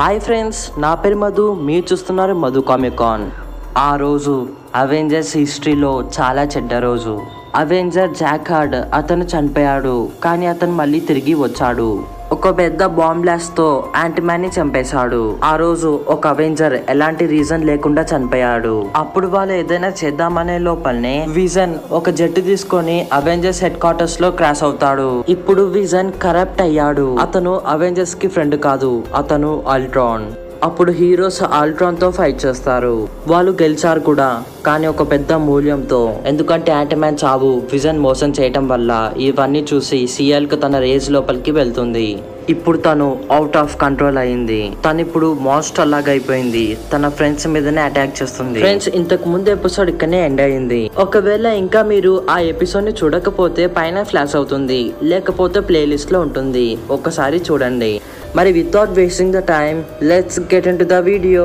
Hi friends నా పేరు మధు మీరు చూస్తున్నారు మధు కామికాన్ ఆ రోజు అవెంజర్స్ హిస్టరీలో చాలా చెడ్డ రోజు అవెంజర్ జాకార్డ్ అతను చనిపోయాడు కానీ అతను మళ్ళీ తిరిగి వచ్చాడు ఒక పెద్ద బాంబ్ బ్లాస్ట్ తో యాంటీమ్యాన్ ని చంపేశాడు ఆ రోజు ఒక అవెంజర్ ఎలాంటి రీజన్ లేకుండా చనిపోయాడు అప్పుడు వాళ్ళు ఏదైనా చేద్దామనే లోపలనే విజన్ ఒక జట్టు తీసుకొని అవెంజర్స్ హెడ్ క్వార్టర్స్ లో క్రాష్ అవుతాడు ఇప్పుడు విజన్ కరప్ట్ అయ్యాడు అతను అవెంజర్స్ కి ఫ్రెండ్ కాదు అతను అల్ట్రాన్ అప్పుడు హీరోస్ ఆల్ట్రాన్ తో ఫైట్ చేస్తారు వాళ్ళు గెలిచారు కూడా కానీ ఒక పెద్ద మూల్యంతో ఎందుకంటే యాంటీమ్యాన్ చావు విజన్ మోసం చేయటం వల్ల ఇవన్నీ చూసి సిఎల్ కు తన రేజ్ లోపలికి వెళ్తుంది ఇప్పుడు తను అవుట్ ఆఫ్ కంట్రోల్ అయింది తను ఇప్పుడు మాన్స్టర్ లాగా అయిపోయింది తన ఫ్రెండ్స్ మీదనే అటాక్ చేస్తుంది ఫ్రెండ్స్ ఇంతకు ముందు ఎపిసోడ్ ఇక్కడనే ఎండ్ అయింది ఒకవేళ ఇంకా మీరు ఆ ఎపిసోడ్ ని చూడకపోతే పైన ఫ్లాష్ అవుతుంది లేకపోతే ప్లేలిస్ట్ లో ఉంటుంది ఒకసారి చూడండి మరి without wasting the time let's get into the video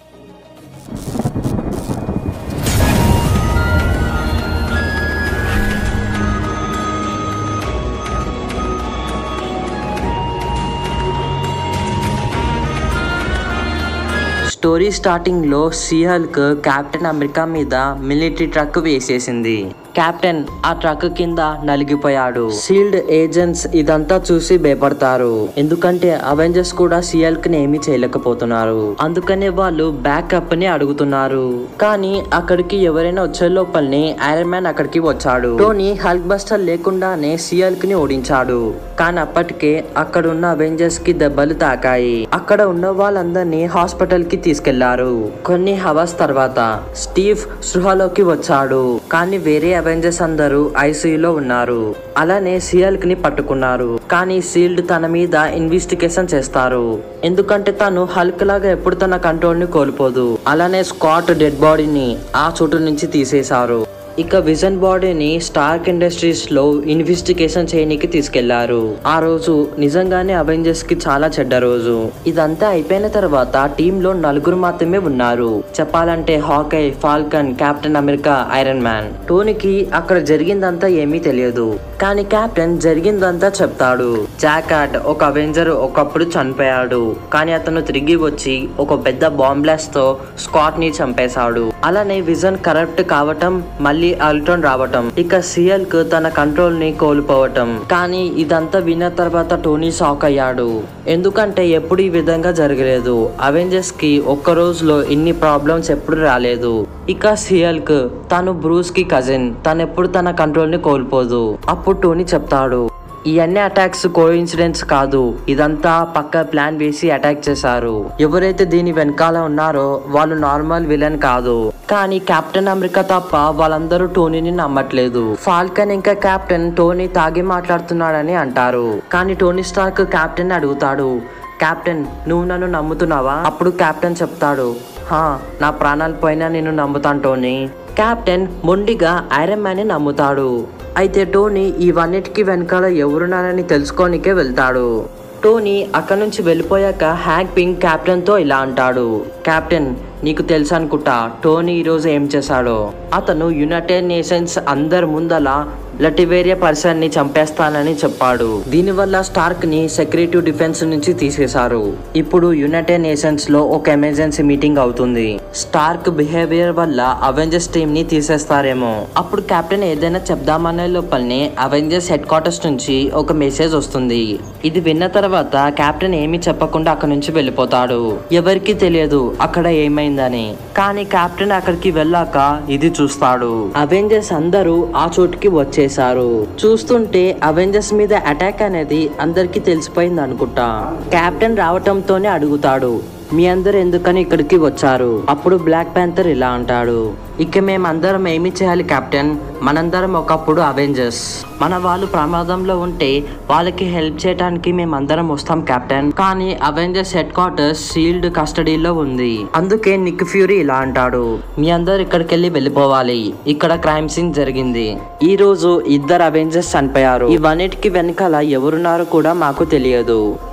story starting లో సీహల్క్ కెప్టెన్ అమెరికా మీద మిలిటరీ ట్రక్ వేసేసింది కెప్టెన్ ఆ ట్రక్ కింద నలిగిపోయాడు సీల్డ్ ఏజెంట్స్ ఇదంతా చూసి భయపడతారు ఎందుకంటే అవెంజర్స్ కూడా సీఎల్క్ ని ఏమీ చేయలేకపోతున్నారు అందుకనే వాళ్ళు బ్యాకప్ ని అడుగుతున్నారు కానీ అక్కడికి ఎవరైనా వచ్చే లోపలనే ఐరన్ మ్యాన్ అక్కడికి వచ్చాడు టోనీ హల్క్ బస్టర్ లేకుండానే సీఎల్క్ ని ఓడించాడు కానీ అప్పటికే అక్కడ ఉన్న అవెంజర్స్ కి దెబ్బలు తాకాయి అక్కడ ఉన్న వాళ్ళందరినీ హాస్పిటల్ కి తీసుకెళ్లారు కొన్ని హవర్స్ తర్వాత స్టీవ్ సృహలోకి వచ్చాడు కానీ వేరే అవెంజర్స్ అందరూ ఐసీయూలో ఉన్నారు అలానే సియల్క్ ని పట్టుకున్నారు కానీ సీల్డ్ తన మీద ఇన్వెస్టిగేషన్ చేస్తారు ఎందుకంటే తను హల్క్ లాగా ఎప్పుడు తన కంట్రోల్ ని కోల్పోదు అలానే స్కాట్ డెడ్ బాడీని ఆ చోటు నుంచి తీసేశారు ఇక విజన్ బాడీని స్టార్క్ ఇండస్ట్రీస్ లో ఇన్వెస్టిగేషన్ చేయడానికి తీసుకెళ్లారు ఆ రోజు నిజంగానే అవెంజర్స్ కి చాలా చెడ్డ రోజు ఇదంతా అయిపోయిన తర్వాత టీమ్ లో నలుగురు మాత్రమే ఉన్నారు చెప్పాలంటే Hawkeye Falcon Captain America Iron Man టోనీకి అక్కడ జరిగిందంతా ఏమీ తెలియదు కానీ కెప్టెన్ జరిగిందంతా చెప్తాడు జాకాట్ ఒక అవెంజర్ ఒకప్పుడు చనిపోయాడు కానీ అతను తిరిగి వచ్చి ఒక పెద్ద బాంబ్ బ్లాస్ట్ తో స్కాట్ ని చంపేశాడు అలానే విజన్ కరప్ట్ కావటం మళ్ళీ అల్ట్రాన్ రావటం ఇక సిఎల్ కు తన కంట్రోల్ ని కోల్పోవటం కానీ ఇదంతా విన్న తర్వాత టోనీ షాక్ అయ్యాడు ఎందుకంటే ఎప్పుడు ఈ విధంగా జరగలేదు అవెంజర్స్ కి ఒక్క రోజులో ఇన్ని ప్రాబ్లమ్స్ ఎప్పుడు రాలేదు ఇక సిఎల్ కు తను బ్రూస్ కి కజిన్ తను ఎప్పుడు తన కంట్రోల్ ని కోల్పోదు అప్పుడు టోనీ చెప్తాడు ఇవన్నీ అటాక్స్ కో ఇన్సిడెంట్స్ కాదు ఇదంతా పక్క ప్లాన్ వేసి అటాక్ చేశారు ఎవరైతే దీని వెనకాల ఉన్నారో వాళ్ళు నార్మల్ విలన్ కాదు కానీ కెప్టెన్ అమెరికా తప్ప వాళ్ళందరూ టోనీని నమ్మట్లేదు ఫాల్కన్ ఇంకా కెప్టెన్ టోనీ తాగి మాట్లాడుతున్నాడని అంటారు కానీ టోనీ స్టార్క్ కెప్టెన్ అడుగుతాడు కెప్టెన్ నువ్వు నన్ను నమ్ముతున్నావా అప్పుడు కెప్టెన్ చెప్తాడు హా నా ప్రాణాలు పోయినా నేను నమ్ముతాను టోనీ కెప్టెన్ మొండిగా ఐరన్ మ్యాన్ ని నమ్ముతాడు అయితే టోనీ ఇవన్నిటికీ వెనకాల ఎవరున్నారని తెలుసుకోనికే వెళ్తాడు టోనీ అక్కడి నుంచి వెళ్ళిపోయాక హ్యాక్ పింగ్ కెప్టెన్ తో ఇలా అంటాడు కెప్టెన్ నీకు తెలుసు అనుకుంటా టోనీ ఈరోజు ఏం చేశాడో అతను యునైటెడ్ నేషన్స్ అందరి ముందల లటివేరియా పర్సన్ ని చంపేస్తానని చెప్పాడు దీనివల్ల స్టార్క్ ని సెక్యూరిటీ డిఫెన్స్ నుంచి తీసేశారు ఇప్పుడు యునైటెడ్ నేషన్స్ లో ఒక ఎమర్జెన్సీ మీటింగ్ అవుతుంది స్టార్క్ బిహేవియర్ వల్ల అవెంజర్స్ టీమ్ ని తీసేస్తారేమో అప్పుడు కెప్టెన్ ఏదైనా చెప్దామనే లోపలనే అవెంజర్స్ హెడ్ క్వార్టర్స్ నుంచి ఒక మెసేజ్ వస్తుంది ఇది విన్న తర్వాత కెప్టెన్ ఏమీ చెప్పకుండా అక్కడ నుంచి వెళ్ళిపోతాడు ఎవరికి తెలియదు అక్కడ ఏమైందని కానీ కెప్టెన్ అక్కడికి వెళ్ళాక ఇది చూస్తాడు అవెంజర్స్ అందరూ ఆ చోటుకి వచ్చేసారు చూస్తుంటే అవెంజర్స్ మీద అటాక్ అనేది అందరికి తెలిసిపోయింది అనుకుంటా కెప్టెన్ రావటంతోనే అడుగుతాడు మీ అందరు ఎందుకని ఇక్కడికి వచ్చారు అప్పుడు బ్లాక్ ప్యాంథర్ ఇలా అంటాడు ఇక మేమందరం ఏమి చేయాలి కెప్టెన్ మనందరం ఒకప్పుడు అవెంజర్స్ మన వాళ్ళు ప్రమాదంలో ఉంటే వాళ్ళకి హెల్ప్ చేయడానికి మేమందరం వస్తాం కెప్టెన్ కానీ అవెంజర్స్ హెడ్ క్వార్టర్స్ సీల్డ్ కస్టడీలో ఉంది అందుకే నిక్ ఫ్యూరీ ఇలా అంటాడు మీ అందరు ఇక్కడికి వెళ్ళి వెళ్ళిపోవాలి ఇక్కడ క్రైమ్ సీన్ జరిగింది ఈ రోజు ఇద్దరు అవెంజర్స్ చనిపోయారు ఇవన్నిటికి వెనకాల ఎవరున్నారో కూడా మాకు తెలియదు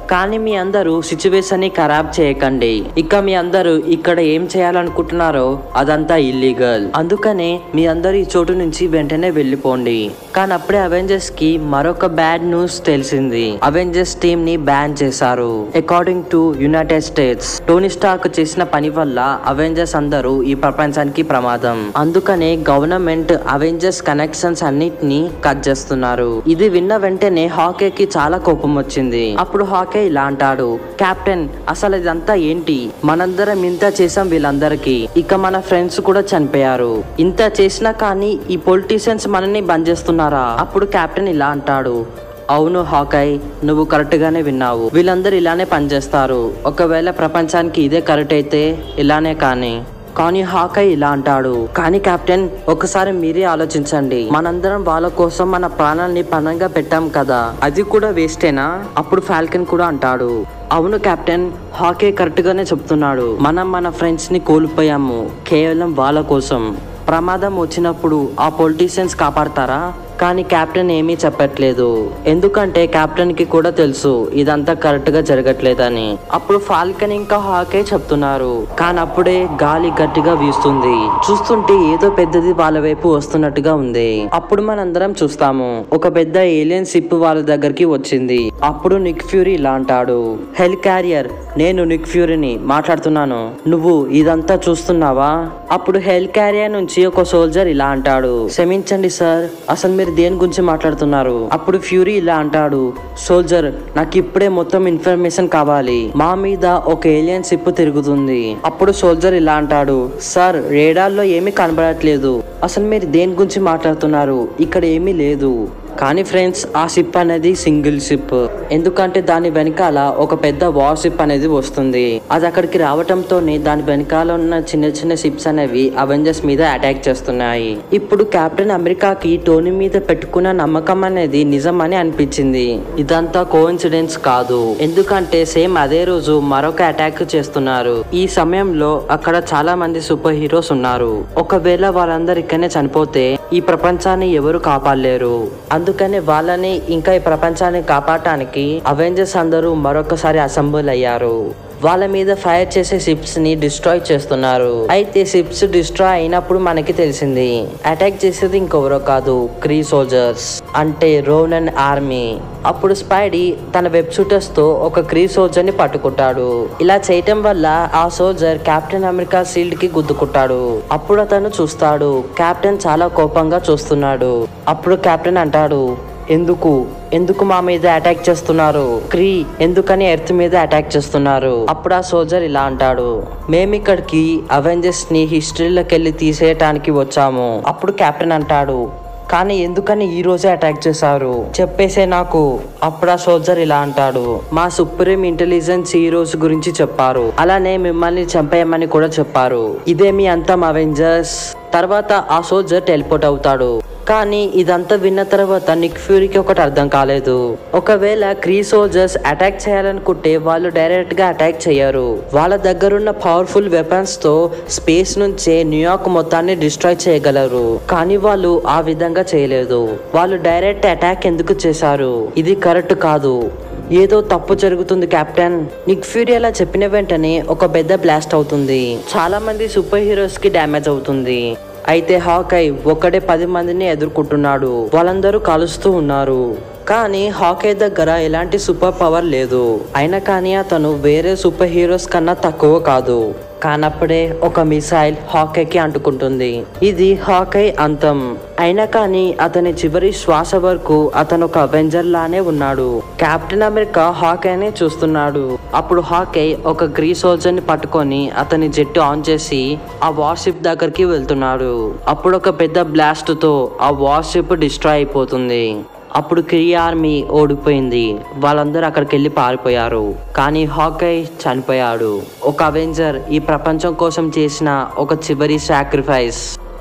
కానీ మీ అందరూ సిచ్యువేషన్ ని ఖరాబ్ చేయకండి ఇక మీ అందరూ ఇక్కడ ఏం చేయాలనుకుంటున్నారో అదంతా ఇల్లీగల్ అందుకనే మీ అందరూ ఈ చోటు నుంచి వెంటనే వెళ్ళిపోండి కానీ అప్పుడే అవెంజర్స్ కి మరొక బ్యాడ్ న్యూస్ తెలిసింది అవెంజర్స్ టీమ్ ని బ్యాన్ చేశారు according to United States Tony Stark చేసిన పని వల్ల అవెంజర్స్ అందరూ ఈ ప్రపంచానికి ప్రమాదం అందుకనే గవర్నమెంట్ అవెంజర్స్ కనెక్షన్స్ అన్నిటిని కట్ చేస్తున్నారు ఇది విన్న వెంటనే హాకేకి చాలా కోపం వచ్చింది అప్పుడు హాకే ఇలా అంటాడు కెప్టెన్ అసలు ఇదంతా ఏంటి మనందరం ఇంత చేసాం వీళ్ళందరికీ ఇక మన ఫ్రెండ్స్ కూడా చనిపోయారు ఇంత చేసినా కానీ ఈ పొలిటీషియన్స్ మనల్ని బంద్ చేస్తున్నారా అప్పుడు కెప్టెన్ ఇలా అంటాడు అవును హాకై నువ్వు కరెక్ట్ గానే విన్నావు వీళ్ళందరూ ఇలానే పనిచేస్తారు ఒకవేళ ప్రపంచానికి ఇదే కరెక్ట్ అయితే ఇలానే కానీ కానీ హాకై ఇలా అంటాడు కానీ కెప్టెన్ ఒకసారి మీరే ఆలోచించండి మనందరం వాళ్ళ కోసం మన ప్రాణాల్ని పణంగా పెట్టాం కదా అది కూడా వేస్టేనా అప్పుడు ఫాల్కన్ కూడా అంటాడు అవును కెప్టెన్ హాకే కరెక్ట్ గానే చెప్తున్నాడు మనం మన ఫ్రెండ్స్ ని కోల్పోయాము కేవలం వాళ్ళ కోసం ప్రమాదం వచ్చినప్పుడు ఆ పొలిటీషియన్స్ కాపాడతారా కానీ కెప్టెన్ ఏమీ చెప్పట్లేదు ఎందుకంటే కెప్టెన్ కి కూడా తెలుసు ఇదంతా కరెక్ట్ గా జరగట్లేదని అప్పుడు ఫాల్కన్ ఇంకా హాకే చెప్తున్నారు కానీ అప్పుడే గాలి గట్టిగా వీస్తుంది చూస్తుంటే ఏదో పెద్దది వాళ్ళ వైపు వస్తున్నట్టుగా ఉంది అప్పుడు మనందరం చూస్తాము ఒక పెద్ద ఏలియన్ షిప్ వాళ్ళ దగ్గరికి వచ్చింది అప్పుడు నిక్ ఫ్యూరీ ఇలా అంటాడు హెల్ క్యారియర్ నేను నిక్ ఫ్యూరీని మాట్లాడుతున్నాను నువ్వు ఇదంతా చూస్తున్నావా అప్పుడు హెల్ క్యారియర్ నుంచి ఒక సోల్జర్ ఇలా అంటాడు క్షమించండి సార్ అసలు మీరు దేని గురించి మాట్లాడుతున్నారు అప్పుడు ఫ్యూరీ ఇలా అంటాడు సోల్జర్ నాకు ఇప్పుడే మొత్తం ఇన్ఫర్మేషన్ కావాలి మా మీద ఒక ఏలియన్ షిప్ తిరుగుతుంది అప్పుడు సోల్జర్ ఇలా అంటాడు సార్ రేడాల్లో ఏమీ కనబడట్లేదు అసలు మీరు దేని గురించి మాట్లాడుతున్నారు ఇక్కడ ఏమీ లేదు కానీ ఫ్రెండ్స్ ఆ షిప్ అనేది సింగిల్ షిప్ ఎందుకంటే దాని వెనకాల ఒక పెద్ద వార్ షిప్ అనేది వస్తుంది అది అక్కడికి రావటంతోనే దాని వెనకాల ఉన్న చిన్న చిన్న షిప్స్ అనేవి అవెంజర్స్ మీద అటాక్ చేస్తున్నాయి ఇప్పుడు కెప్టెన్ అమెరికాకి టోనీ మీద పెట్టుకున్న నమ్మకం అనేది నిజమని అనిపించింది ఇదంతా కోఇన్సిడెన్స్ కాదు ఎందుకంటే సేమ్ అదే రోజు మరొక అటాక్ చేస్తున్నారు ఈ సమయంలో అక్కడ చాలా మంది సూపర్ హీరోస్ ఉన్నారు ఒకవేళ వాళ్ళందరూ ఇక్కడనే చనిపోతే ఈ ప్రపంచాన్ని ఎవరు కాపాడలేరు అందుకని వాళ్ళని ఇంకా ఈ ప్రపంచాన్ని కాపాడటానికి అవెంజర్స్ అందరూ మరొకసారి అసెంబుల్ అయ్యారు వాళ్ళ మీద ఫైర్ చేసే షిప్స్ ని డిస్ట్రాయ్ చేస్తున్నారు అయితే షిప్స్ డిస్ట్రాయ్ అయినప్పుడు మనకి తెలిసింది అటాక్ చేసేది ఇంకెవరో కాదు క్రీ సోల్జర్స్ అంటే రోనన్ ఆర్మీ అప్పుడు స్పైడీ తన వెబ్ షూటర్స్ తో ఒక క్రీ సోల్జర్ ని పట్టుకుంటాడు ఇలా చేయటం వల్ల ఆ సోల్జర్ కెప్టెన్ అమెరికా షీల్డ్ కి గుద్దుకుంటాడు అప్పుడు అతను చూస్తాడు కెప్టెన్ చాలా కోపంగా చూస్తున్నాడు అప్పుడు కెప్టెన్ అంటాడు ఎందుకు ఎందుకు మా మీద అటాక్ చేస్తున్నారు క్రీ ఎందుకని ఎర్త్ మీద అటాక్ చేస్తున్నారు అప్పుడు ఆ సోల్జర్ ఇలా అంటాడు మేమిక్కడికి అవెంజర్స్ ని హిస్టరీలోకి వెళ్ళి తీసేయటానికి వచ్చాము అప్పుడు కెప్టెన్ అంటాడు కానీ ఎందుకని ఈ రోజే అటాక్ చేశారు చెప్పేసే నాకు అప్పుడు ఆ సోల్జర్ ఇలా అంటాడు మా సుప్రీం ఇంటెలిజెన్స్ ఈ రోజు గురించి చెప్పారు అలానే మిమ్మల్ని చంపేయమని కూడా చెప్పారు ఇదే మీ అంతం అవెంజర్స్ తర్వాత ఆ సోల్జర్ టెలిపోర్ట్ అవుతాడు కానీ ఇదంతా విన్న తర్వాత నిక్ ఫ్యూరీకి ఒకటి అర్థం కాలేదు ఒకవేళ క్రీ సోల్జర్స్ అటాక్ చేయాలనుకుంటే వాళ్ళు డైరెక్ట్ గా అటాక్ చేయరు వాళ్ళ దగ్గరున్న పవర్ఫుల్ వెపన్స్ తో స్పేస్ నుంచే న్యూయార్క్ మొత్తాన్ని డిస్ట్రాయ్ చేయగలరు కానీ వాళ్ళు ఆ విధంగా చేయలేదు వాళ్ళు డైరెక్ట్ అటాక్ ఎందుకు చేశారు ఇది కరెక్ట్ కాదు ఏదో తప్పు జరుగుతుంది కెప్టెన్ నిక్ ఫ్యూరీ అలా చెప్పిన వెంటనే ఒక పెద్ద బ్లాస్ట్ అవుతుంది చాలా మంది సూపర్ హీరోస్ కి డ్యామేజ్ అవుతుంది అయితే హాకై ఒక్కడే పది మందిని ఎదుర్కొంటున్నాడు వాళ్ళందరూ కలుస్తూ ఉన్నారు కానీ హాకై దగ్గర ఎలాంటి సూపర్ పవర్ లేదు అయినా కానీ అతను వేరే సూపర్ హీరోస్ కన్నా తక్కువ కాదు కానప్పుడే ఒక మిసైల్ హాకైకి అంటుకుంటుంది ఇది హాకై అంతం అయినా కానీ అతని చివరి శ్వాస వరకు అతను ఒక అవెంజర్ లానే ఉన్నాడు కెప్టెన్ అమెరికా హాకైనే చూస్తున్నాడు అప్పుడు హాకై ఒక గ్రీ సోల్జర్ ని పట్టుకొని అతని జెట్ ఆన్ చేసి ఆ వార్షిప్ దగ్గరికి వెళ్తున్నాడు అప్పుడు ఒక పెద్ద బ్లాస్ట్ తో ఆ వార్షిప్ డిస్ట్రాయ్ అయిపోతుంది అప్పుడు క్రీ ఆర్మీ ఓడిపోయింది వాళ్ళందరూ అక్కడికి వెళ్ళి పారిపోయారు కానీ హాకై చనిపోయాడు ఒక అవెంజర్ ఈ ప్రపంచం కోసం చేసిన ఒక చివరి సాక్రిఫైస్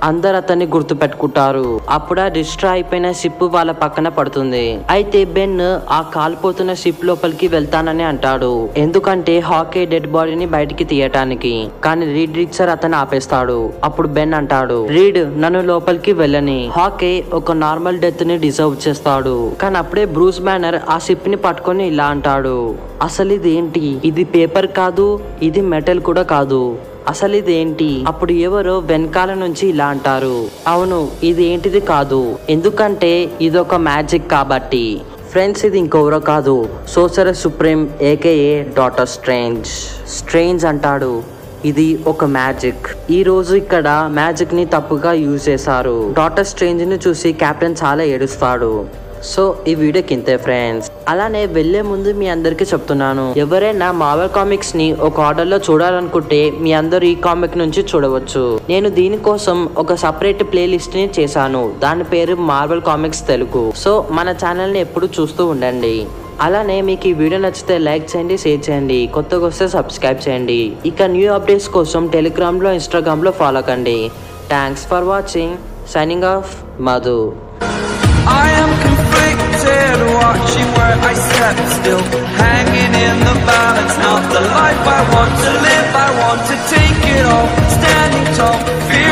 అందరు అతన్ని గుర్తు పెట్టుకుంటారు అప్పుడు ఆ డిస్ట్రా అయిపోయిన షిప్ వాళ్ళ పక్కన పడుతుంది అయితే బెన్ ఆ కాలిపోతున్న షిప్ లోపలికి వెళ్తానని అంటాడు ఎందుకంటే హాకీ డెడ్ బాడీని బయటికి తీయటానికి కానీ రీడ్ రిక్సర్ అతను ఆపేస్తాడు అప్పుడు బెన్ అంటాడు రీడ్ నన్ను లోపలికి వెళ్ళని హాకీ ఒక నార్మల్ డెత్ ని డిజర్వ్ చేస్తాడు కానీ అప్పుడే బ్రూస్ బ్యానర్ ఆ షిప్ ని పట్టుకొని ఇలా అంటాడు అసలు ఇది ఏంటి ఇది పేపర్ కాదు ఇది మెటల్ కూడా కాదు అసలు ఇదేంటి అప్పుడు ఎవరో వెనకాల నుంచి ఇలా అంటారు అవును ఇది ఏంటిది కాదు ఎందుకంటే ఇది ఒక మ్యాజిక్ కాబట్టి ఫ్రెండ్స్ ఇది ఇంకెవరో కాదు sorcerer supreme AKA doctor Strange Strange అంటాడు ఇది ఒక మ్యాజిక్ ఈ రోజు ఇక్కడ మ్యాజిక్ ని తప్పుగా యూజ్ చేశారు డాటర్ స్ట్రేంజ్ ని చూసి కెప్టెన్ చాలా ఏడుస్తాడు సో ఈ వీడియోకి ఇంతే ఫ్రెండ్స్ అలానే వెళ్లే ముందు మీ అందరికి చెప్తున్నాను ఎవరైనా మార్వెల్ కామిక్స్ ని ఒక ఆర్డర్ లో చూడాలనుకుంటే మీ అందరూ ఈ కామిక్ నుంచి చూడవచ్చు నేను దీనికోసం ఒక సపరేట్ ప్లేలిస్ట్ ని చేశాను దాని పేరు మార్వెల్ కామిక్స్ తెలుగు సో మన ఛానల్ ని ఎప్పుడు చూస్తూ ఉండండి అలానే మీకు ఈ వీడియో నచ్చితే లైక్ చేయండి షేర్ చేయండి కొత్తగా వస్తే సబ్స్క్రైబ్ చేయండి ఇక న్యూ అప్డేట్స్ కోసం టెలిగ్రామ్లో ఇన్స్టాగ్రామ్లో ఫాలో కండి thanks for watching signing off Madhu I am conflicted, watching where I step still, hanging in the balance. Not the life I want to live, I want to take it all, standing tall,